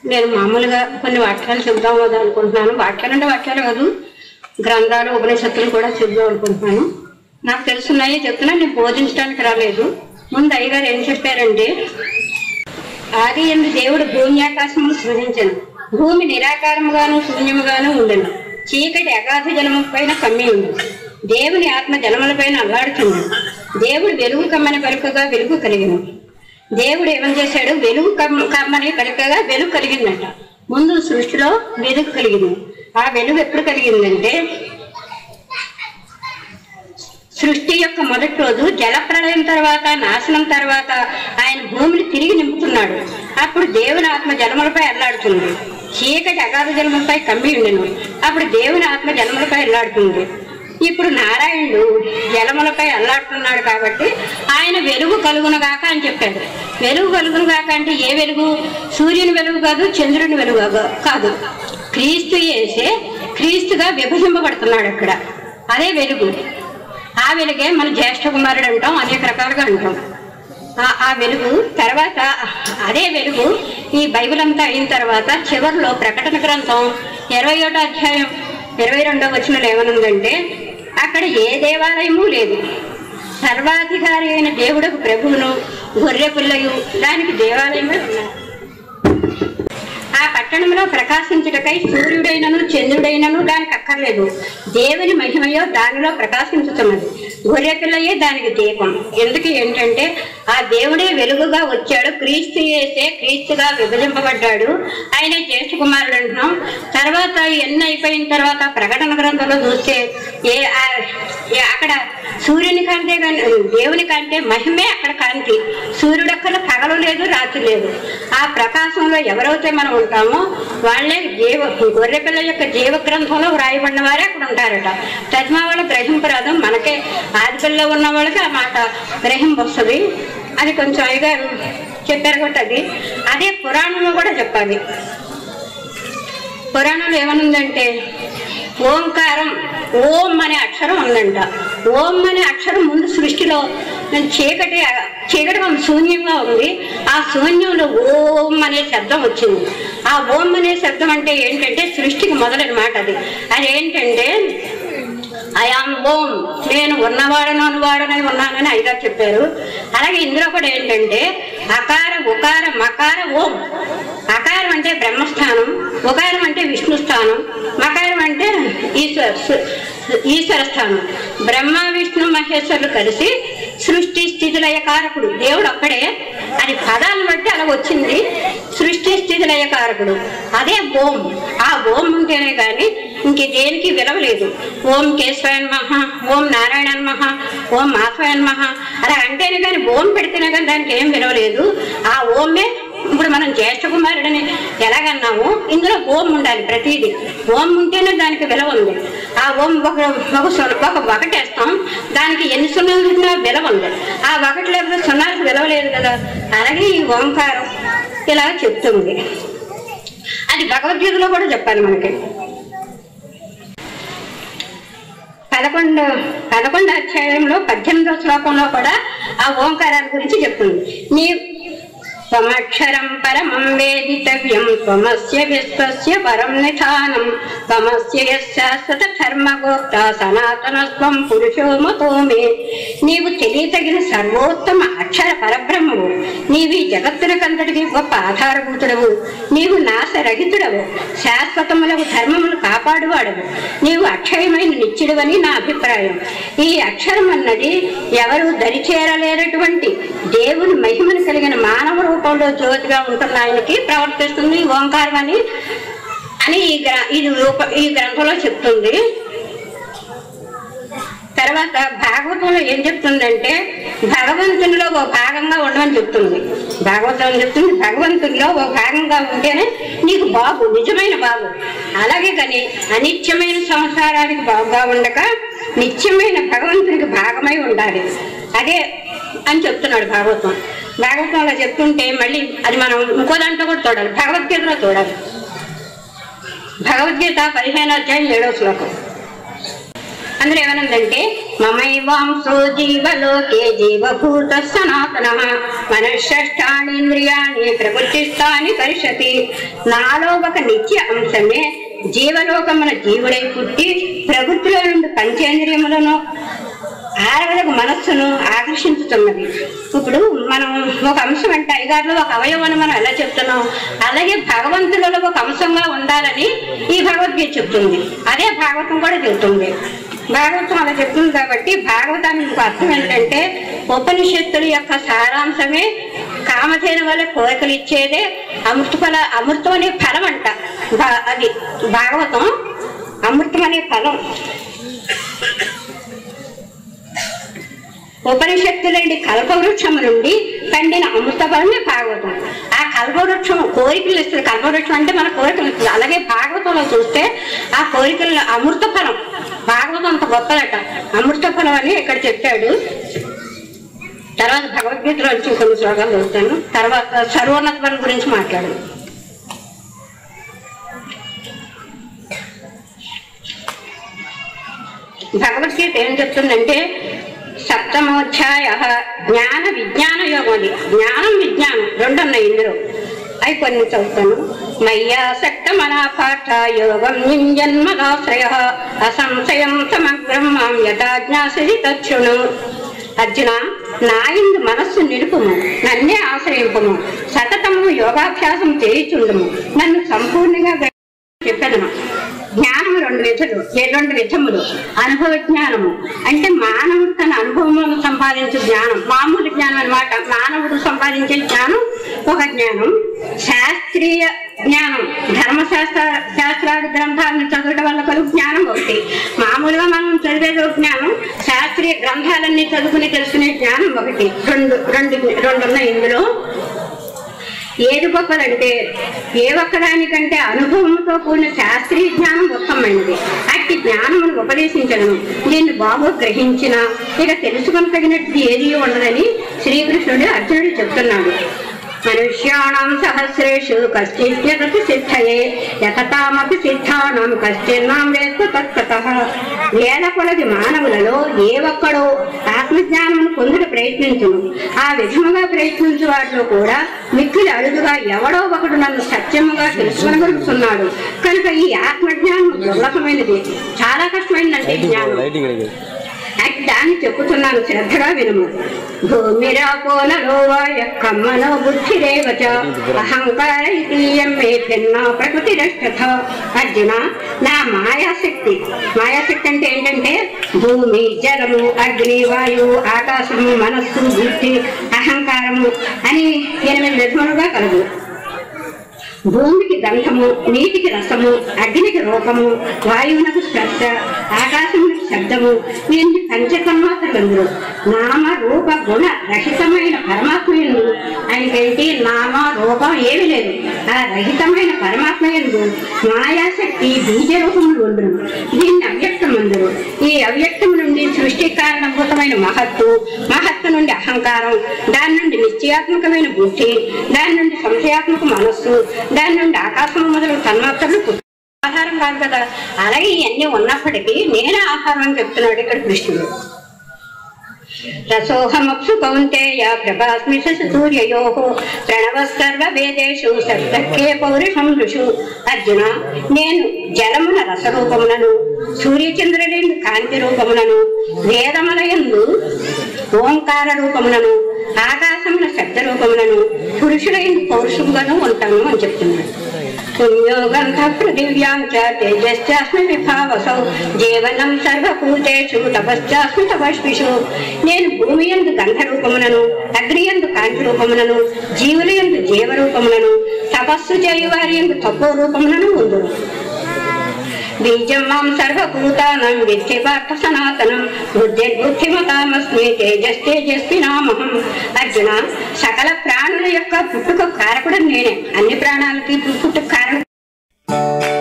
నేను మామూలుగా కొన్ని వాక్యాలు చెబుదాం కదా అనుకుంటున్నాను వాక్యాలు అంటే వాక్యాలు కాదు గ్రంథాలు ఉపనిషత్తులు కూడా చెబుదాం అనుకుంటున్నాను నాకు తెలుసున్నాయి చెప్తున్నా నేను బోధించడానికి రాలేదు ముందు అయ్యగారు ఏం చెప్పారంటే ఆది ఎందు దేవుడు భూమి ఆకాశమును సృజించను భూమి నిరాకారముగాను శూన్యముగాను ఉండను చీకటి అగాధ జలము పైన కమ్మి ఉంది దేవుని ఆత్మ జలములపైన అల్లాడుతుంది దేవుడు వెలుగు కమ్మని పలుకగా వెలుగు కలిగిన దేవుడు ఏమని చేశాడు వెలుగు కమ్మ కమ్మని పలుకగా వెలుగు కలిగిందంట ముందు సృష్టిలో వెలుగు కలిగింది ఆ వెలుగు ఎప్పుడు కలిగిందంటే సృష్టి యొక్క మొదటి రోజు జలప్రళయం తర్వాత నాశనం తర్వాత ఆయన భూమిని తిరిగి నింపుతున్నాడు అప్పుడు దేవుని ఆత్మ జలములపై అల్లాడుతుంది చీకటి అగాధ జలములపై కమ్మి ఉండెను అప్పుడు దేవుని ఆత్మ జలములపై అల్లాడుతుంది ఇప్పుడు నారాయణుడు జలములపై అల్లాడుతున్నాడు కాబట్టి ఆయన వెలుగు కలుగునగాక అని చెప్పాడు వెలుగు కలుగునగాక అంటే ఏ వెలుగు సూర్యుని వెలుగు కాదు చంద్రుని వెలుగు కాదు- కాదు క్రీస్తు వేసే క్రీస్తుగా విభజింపబడుతున్నాడు అక్కడ అదే వెలుగు ఆ వెలుగే మన జ్యేష్ఠ కుమారుడు అంటాం అనేక రకాలుగా అంటాం ఆ- ఆ వెలుగు తర్వాత అదే వెలుగు ఈ బైబిల్ అంతా అయిన తర్వాత చివరిలో ప్రకటన గ్రంథం ఇరవై ఒకటో అధ్యాయం ఇరవై రెండో వచనంలో ఏమనుందంటే అక్కడ ఏ దేవాలయము లేదు సర్వాధికారి అయిన దేవుడకు ప్రభువును గొర్రె పిల్లయు దానికి దేవాలయమే ఉన్నాయి ఆ పట్టణంలో ప్రకాశించుటకై సూర్యుడైనను చంద్రుడైనను దానికి అక్కర్లేదు దేవుని మహిమయో దానిలో ప్రకాశించుతున్నది గొర్రె పిల్లయే దానికి దీపం ఎందుకు ఏంటంటే ఆ దేవుడే వెలుగుగా వచ్చాడు క్రీస్తు చేసే క్రీస్తుగా విభజింపబడ్డాడు ఆయన జ్యేష్ఠ కుమారుడు అంటున్నాం తర్వాత ఎన్ని అయిపోయిన తర్వాత ప్రకటన గ్రంథంలో చూస్తే ఏ ఆ- ఏ అక్కడ సూర్యుని కంటే కానీ దేవుని కంటే మహిమే అక్కడ కాంతి సూర్యుడు అక్కడ పగలు లేదు రాత్రి లేదు ఆ ప్రకాశంలో ఎవరైతే మనం ఉంటామో వాళ్ళే జీవ గొర్రె పిల్ల యొక్క జీవ గ్రంథంలో వ్రాయబడిన వారే అక్కడ ఉంటారట తజ్మా వాళ్ళు గ్రహింపరాదు మనకే ఆదిపిల్లో ఉన్న వాళ్ళకి ఆ మాట గ్రహింపు వస్తుంది అది కొంచెం అయిగా చెప్పారు కాబట్టి అది అదే పురాణంలో కూడా చెప్పాలి పురాణంలో ఏమనుందంటే ఓంకారం ఓం అనే అక్షరం ఉందంట ఓం అనే అక్షరం ముందు సృష్టిలో నేను చీకటి చీకటి కొంచెం శూన్యంగా ఉంది ఆ శూన్యంలో ఓం అనే శబ్దం వచ్చింది ఆ ఓం అనే శబ్దం అంటే ఏంటంటే సృష్టికి మొదలైన మాట అది అది ఏంటంటే అయాం ఓం నేను ఉన్నవాడను అనువాడనై ఉన్నానని ఐదా చెప్పారు అలాగే ఇందులో కూడా ఏంటంటే అకార ఉకార మకార ఓం అకారం అంటే బ్రహ్మస్థానం ఉకారం అంటే విష్ణు స్థానం మకారం అంటే ఈశ్వర సు- ఈశ్వర స్థానం బ్రహ్మ విష్ణు మహేశ్వరులు కలిసి సృష్టి స్థితిలయ కారకుడు దేవుడు ఒక్కడే అది పదాలను బట్టి అలా వచ్చింది సృష్టి స్థితిలయ కారకుడు అదే ఓం ఆ ఓం ఉంటేనే కానీ ఇంక దేనికి విలువ లేదు ఓం కేశవాయన్ మహా ఓం నారాయణ మహా ఓం మాధవాయన్ మహా అలా అంటేనే కానీ ఓం పెడితేనే కానీ దానికి ఏం విలువ లేదు ఆ ఓమే ఇప్పుడు మనం జ్యేష్ఠ కుమారుడని ఎలాగన్నాము ఇందులో ఓం ఉండాలి ప్రతిదీ ఓం ఉంటేనే దానికి విలువ ఉంది ఆ ఓం ఒక ఒక సున్న- ఒక ఒకటేస్తాం దానికి ఎన్ని సున్నాలు పెట్టినా విలువ ఉంది ఆ ఒకటి లేకపోతే సున్నాలకు విలువ లేదు కదా అలాగే ఈ ఓంకారం ఇలా చెప్తుంది అది భగవద్గీతలో కూడా చెప్పాలి మనకి పదకొండు పదకొండు అధ్యాయంలో పద్దెనిమిదో శ్లోకంలో కూడా ఆ ఓంకారాల గురించి చెప్తుంది నీ త్వమక్షరం పరమం వేదితవ్యం త్వమస్య విశ్వస్య పరం నిధానం త్వమస్య యశాశ్వత ధర్మగోప్త సనాతనస్వం పురుషో మతో మే నీవు తెలియతగిన సర్వోత్తమ అక్షర పరబ్రహ్మవు నీవు ఈ జగత్తునకంతటికి గొప్ప ఆధారభూతుడవు నీవు నాశరహితుడవు శాశ్వతములకు ధర్మములు కాపాడువాడవు నీవు అక్షయమైన నిత్యుడవని నా అభిప్రాయం ఈ అక్షరం అన్నది ఎవరు దరిచేరలేనటువంటి దేవుని మహిమను కలిగిన మానవ రూపంలో జ్యోతిగా ఉంటున్న ఆయనకి ప్రవర్తిస్తుంది ఈ ఓంకారం అని అని ఈ గ్ర ఇది రూప ఈ గ్రంథంలో చెప్తుంది తర్వాత భాగవతంలో ఏం చెప్తుందంటే భగవంతునిలో ఒక భాగంగా ఉండమని చెప్తుంది భాగవతం ఏం చెప్తుంది భగవంతునిలో ఒక భాగంగా ఉంటేనే నీకు బాబు నిజమైన బాబు అలాగే కానీ అనిత్యమైన సంసారానికి బాగుగా ఉండక నిత్యమైన భగవంతునికి భాగమై ఉండాలి అదే అని చెప్తున్నాడు భాగవతం భాగవతంలో చెప్తుంటే మళ్ళీ అది మనం ఇంకో దాంట్లో కూడా చూడాలి భగవద్గీతలో చూడాలి భగవద్గీత పదిహేను అధ్యాయం ఏడో శ్లోకం అందులో ఏమనుందంటే మమైవాంసో జీవలోకే జీవభూత సనాతన మనశ్ష్టాని ఇంద్రియాణి ప్రకృతిస్థాని పరిషతి నాలో ఒక నిత్య అంశమే జీవలోకమున జీవుడై పుట్టి ప్రకృతిలో నుండి పంచేంద్రియములను ఆరవలకు మనస్సును ఆకర్షించుతున్నది ఇప్పుడు మనం ఒక అంశం అంటే అయ్యగారులో ఒక అవయవం అని మనం ఎలా చెప్తున్నాం అలాగే భగవంతులలో ఒక అంశంగా ఉండాలని ఈ భగవద్గీత చెప్తుంది అదే భాగవతం కూడా చెప్తుంది భాగవతం అలా చెప్తుంది కాబట్టి భాగవతానికి ఇంకో అర్థం ఏంటంటే ఉపనిషత్తుల యొక్క సారాంశమే కామధేను వల్ల కోరికలు ఇచ్చేదే అమృత ఫల అమృతం అనే ఫలం అంట భా- అది భాగవతం అమృతం అనే ఫలం ఉపనిషత్తులండి కల్పవృక్షము నుండి పండిన అమృత ఫలమే భాగవతం ఆ కల్పవృక్షం కోరికలు ఇస్తుంది కల్పవృక్షం అంటే మన కోరికలు ఇస్తుంది అలాగే భాగవతంలో చూస్తే ఆ కోరికలు అమృత ఫలం భాగవతం అంత గొప్పదట అమృత ఫలం అని ఇక్కడ చెప్పాడు తర్వాత భగవద్గీతలో వచ్చి కొన్ని శ్లోకాలు చదువుతాను తర్వాత సర్వోన్నత ఫలం గురించి మాట్లాడు భగవద్గీత ఏం చెప్తుందంటే సప్తమోధ్యాయ జ్ఞాన విజ్ఞాన యోగం అది జ్ఞానం విజ్ఞానం రెండు ఉన్నాయి ఇందులో అవి కొన్ని చదువుతాను మయ్యాసక్త మనా పాఠ యోగం నింజన్మదాశ్రయ అసంశయం సమగ్రం మాం యథాజ్ఞాసి తచ్చును అర్జున నా ఇందు మనస్సు నిలుపుము నన్నే ఆశ్రయింపుము సతతము యోగాభ్యాసం చేయుచుండుము నన్ను సంపూర్ణంగా గ్రహించు చెప్పాను జ్ఞానం రెండు విధులు ఏ రెండు విధములు అనుభవ జ్ఞానము అంటే మానవుడు తన అనుభవంలో సంపాదించే జ్ఞానం మామూలు జ్ఞానం అన్నమాట మానవుడు సంపాదించే జ్ఞానం ఒక జ్ఞానం శాస్త్రీయ జ్ఞానం ధర్మశాస్త్ర శాస్త్రాది గ్రంథాలను చదవడం వల్ల కలుగు జ్ఞానం ఒకటి మామూలుగా మనం చదివేది ఒక జ్ఞానం శాస్త్రీయ గ్రంథాలన్నీ చదువుకుని తెలుసుకునే జ్ఞానం ఒకటి రెండు రెండు రెండు ఉన్నాయి ఇందులో ఏది గొప్పదంటే ఏ ఒక్కదానికంటే అనుభవంతో కూడిన శాస్త్రీయ జ్ఞానం ఉత్తమమైనది అట్టి జ్ఞానమును ఉపదేశించడం దీన్ని బాగు గ్రహించిన ఇక తెలుసుకొని తగినట్టు ఏది ఉండదని శ్రీకృష్ణుడు అర్జునుడు చెప్తున్నాడు మనుష్యాణం సహస్రేషు కశ్చిద్యతతి సిద్ధయే యతతామపి సిద్ధానం కశ్చిన్నాం వేత్త తత్వత వేల కొలది మానవులలో ఏ ఒక్కడో ఆత్మజ్ఞానం పొందుట ప్రయత్నించును ఆ విధముగా ప్రయత్నించు వాటిలో కూడా మిక్కిలి అడుగుగా ఎవడో ఒకడు నన్ను సత్యముగా తెలుసుకొనగలుగుతున్నాడు కనుక ఈ ఆత్మజ్ఞానం దుర్లభమైనది చాలా కష్టమైనదంటే ఈ జ్ఞానం లైటింగ్ అడిగి అట్టి దాన్ని చెప్పుతున్నాను శ్రద్ధగా వినుము భూమిరాపోలలో కమ్మనో బుద్ధిరేవచ అహంకార ఇతీయం మే భిన్న ప్రకృతి రక్షథ అర్జున నా మాయాశక్తి మాయాశక్తి అంటే ఏంటంటే భూమి జలము అగ్ని వాయువు ఆకాశము మనస్సు బుద్ధి అహంకారము అని ఎనిమిది విధములుగా కలదు భూమికి గంధము నీటికి రసము అగ్నికి రూపము వాయువునకు స్పర్శ ఆకాశమునకు శబ్దము వీరిని పంచకర్మాత్రులందరూ నామ రూప గుణ రహితమైన పరమాత్మయందు ఆయనకేంటి నామ రూపం ఏమీ లేదు ఆ రహితమైన పరమాత్మయందు మాయాశక్తి బీజ రూపములు ఉండును దీన్ని అవ్యక్తం అందరు ఈ అవ్యక్తం నుండి సృష్టి కారణభూతమైన మహత్తు మహత్తు నుండి అహంకారం దాని నుండి నిశ్చయాత్మకమైన బుద్ధి దాని నుండి సంశయాత్మక మనస్సు దాని నుండి ఆకాశం మొదలు తన్మాత్రలు పుట్టు- ఆహారం కాదు కదా అలాగే ఇవన్నీ ఉన్నప్పటికీ నేనే ఆహారం అని చెప్తున్నాడు ఇక్కడ కృష్ణుడు రసోహమప్సు కౌంతేయ ప్రభాస్మి శశి సూర్యయో ప్రణవ సర్వ వేదేషు సప్తకే పౌరుషం ఋషు అర్జున నేను జలమున రసరూపములను సూర్యచంద్రులేని కాంతి రూపములను వేదములయందు ఓంకార రూపములను ఆకాశమున శబ్ద రూపములను పురుషులైన పౌరుషముగాను ఉంటాను అని చెప్తున్నాడు పుణ్యోగంధ పృథివ్యాం చ తేజశ్చాస్మి విభావసౌ జీవనం సర్వభూతేషు తపశ్చాస్మి తపస్విషు నేను భూమి ఎందు గంధ రూపములను అగ్ని ఎందు కాంతి రూపములను జీవుల ఎందు జీవ రూపములను తపస్సు చేయువారి ఎందు తపో రూపములను ఉందును బీజం మాం సర్వభూతానం విద్ధి పార్థ సనాతనం బుద్ధిర్బుద్ధిమతామస్మి తేజస్ తేజస్వి నామహం అర్జున సకల ప్రాణుల యొక్క పుట్టుక కారకుడు నేనే అన్ని ప్రాణాలకి పుట్టుక కారణం